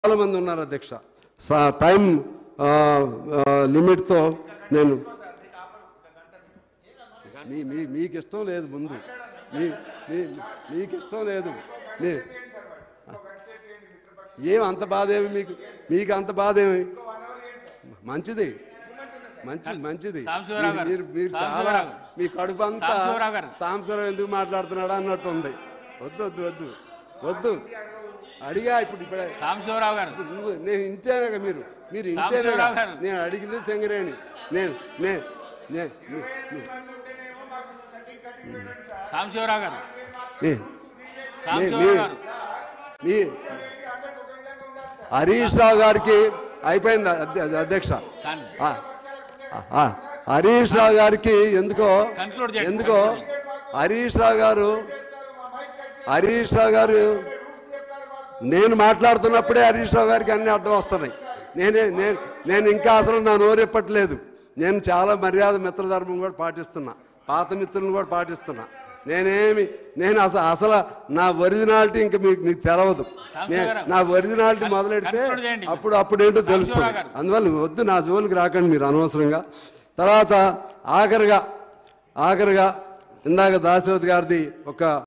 చాలా మంది ఉన్నారు అధ్యక్ష సా- టైం ఆ, ఆ, లిమిట్తో నేను మీ మీ మీకు ఇష్టం లేదు ముందు మీ మీ మీకు ఇష్టం లేదు మీ ఏం అంత బాధ ఏమి మీకు మీకు అంత బాధ ఏమి మంచిది మంచిది మంచిది సాంబశివరావు గారు, మీరు మీరు చాలా సాంబశివరావు గారు. మీ కడుపు అంతా సాంబశివరావు గారు. సాంబశివరావు ఎందుకు మాట్లాడుతున్నాడా అన్నట్టు ఉంది వద్దు వద్దు వద్దు వద్దు అడిగా ఇప్పుడు ఇప్పుడే సాంబశివరావు గారు నువ్వు నేను ఇంతేనా మీరు మీరు ఇంతేనా సాంబశివరావు గారు. నేను అడిగింది సింగరేణి నేను నే- నే- నే- నే- సాంబశివరావు గారు నే- సాంబశివరావు గారు మీ హరీష్ రావు గారికి అయిపోయింది అధ్య- అధ్యక్ష కానీ ఆ, ఆ, హరీష్ రావు గారికి ఎందుకో Conclude చేయండి, ఎందుకో conclude చేయండి. హరీష్ రావు గారు హరీష్ రావు గారు నేను మాట్లాడుతున్నప్పుడే హరీష్ రావు గారికి అన్ని అడ్డం వస్తున్నాయి నేనే నేను నేను ఇంకా అసలు నా నోరెప్పట్లేదు నేను చాలా మర్యాద మిత్రధర్మం కూడా పాటిస్తున్నా పాత మిత్రులను కూడా పాటిస్తున్నా నేనేమి నేను అసలు అసలు నా ఒరిజినాలిటీ ఇంకా మీకు మీకు తెలవదు నే- గారు. నా ఒరిజినాలిటీ కన్- మొదలెడితే కన్క్లూడ్ చేయండి. అప్పుడు అప్పుడు ఏంటో తెలుస్తుంది సాంబశివరావు గారు. అందువల్ల వద్దు నా జోలికి రాకండి మీరు అనవసరంగా తర్వాత ఆఖరిగా ఆఖరిగా ఇందాక దాశరథ్ గారిది ఒక